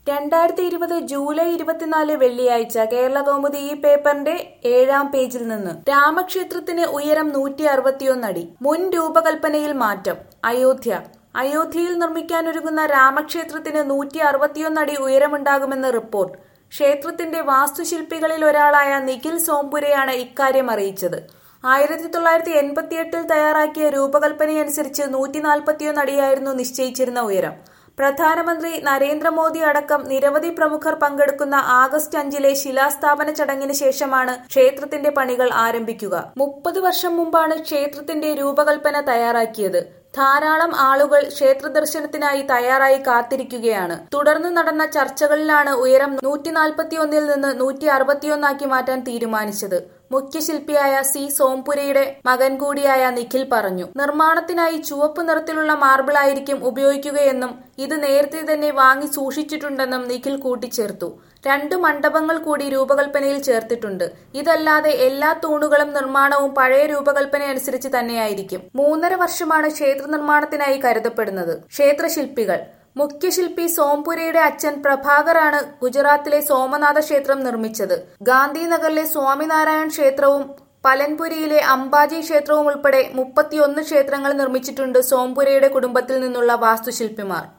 രണ്ടായിരത്തി ഇരുപത് ജൂലൈ ഇരുപത്തിനാല് വെള്ളിയാഴ്ച കേരള കൗമുദി ഈ പേപ്പറിന്റെ ഏഴാം പേജിൽ നിന്ന് രാമക്ഷേത്രത്തിന് ഉയരം നൂറ്റി അറുപത്തിയൊന്നടി മുൻ രൂപകൽപ്പനയിൽ മാറ്റം അയോധ്യ അയോധ്യയിൽ നിർമ്മിക്കാനൊരുങ്ങുന്ന രാമക്ഷേത്രത്തിന് നൂറ്റി അറുപത്തിയൊന്നടി ഉയരമുണ്ടാകുമെന്ന് റിപ്പോർട്ട് ക്ഷേത്രത്തിന്റെ വാസ്തുശില്പികളിൽ ഒരാളായ നിഖിൽ സോംപുരയാണ് ഇക്കാര്യം അറിയിച്ചത് ആയിരത്തി തൊള്ളായിരത്തി എൺപത്തിയെട്ടിൽ തയ്യാറാക്കിയ രൂപകൽപ്പനയനുസരിച്ച് നൂറ്റി നാൽപ്പത്തിയൊന്ന് അടിയായിരുന്നു നിശ്ചയിച്ചിരുന്ന ഉയരം പ്രധാനമന്ത്രി നരേന്ദ്രമോദി അടക്കം നിരവധി പ്രമുഖർ പങ്കെടുക്കുന്ന ആഗസ്റ്റ് അഞ്ചിലെ ശിലാസ്ഥാപന ചടങ്ങിന് ശേഷമാണ് ക്ഷേത്രത്തിന്റെ പണികൾ ആരംഭിക്കുക മുപ്പത് വർഷം മുമ്പാണ് ക്ഷേത്രത്തിന്റെ രൂപകൽപ്പന തയ്യാറാക്കിയത് ധാരാളം ആളുകൾ ക്ഷേത്ര ദർശനത്തിനായി തയ്യാറായി കാത്തിരിക്കുകയാണ് തുടർന്ന് നടന്ന ചർച്ചകളിലാണ് ഉയരം നൂറ്റി നാൽപ്പത്തിയൊന്നിൽ നിന്ന് നൂറ്റി അറുപത്തിയൊന്നാക്കി മാറ്റാൻ തീരുമാനിച്ചത് മുഖ്യശില്പിയായ സി സോംപുരയുടെ മകൻ കൂടിയായ നിഖിൽ പറഞ്ഞു നിർമ്മാണത്തിനായി ചുവപ്പ് നിറത്തിലുള്ള മാർബിളായിരിക്കും ഉപയോഗിക്കുകയെന്നും ഇത് നേരത്തെ തന്നെ വാങ്ങി സൂക്ഷിച്ചിട്ടുണ്ടെന്നും നിഖിൽ കൂട്ടിച്ചേർത്തു രണ്ടു മണ്ഡപങ്ങൾ കൂടി രൂപകൽപ്പനയിൽ ചേർത്തിട്ടുണ്ട് ഇതല്ലാതെ എല്ലാ തൂണുകളും നിർമ്മാണവും പഴയ രൂപകൽപ്പന അനുസരിച്ച് തന്നെയായിരിക്കും മൂന്നര വർഷമാണ് ക്ഷേത്ര നിർമ്മാണത്തിനായി കരുതപ്പെടുന്നത് ക്ഷേത്രശില്പികൾ മുഖ്യശില്പി സോംപുരയുടെ അച്ഛൻ പ്രഭാകറാണ് ഗുജറാത്തിലെ സോമനാഥ ക്ഷേത്രം നിർമ്മിച്ചത് ഗാന്ധിനഗറിലെ സ്വാമിനാരായൺ ക്ഷേത്രവും പലൻപുരിയിലെ അംബാജി ക്ഷേത്രവും ഉൾപ്പെടെ മുപ്പത്തിയൊന്ന് ക്ഷേത്രങ്ങൾ നിർമ്മിച്ചിട്ടുണ്ട് സോംപുരയുടെ കുടുംബത്തിൽ നിന്നുള്ള വാസ്തുശില്പിമാർ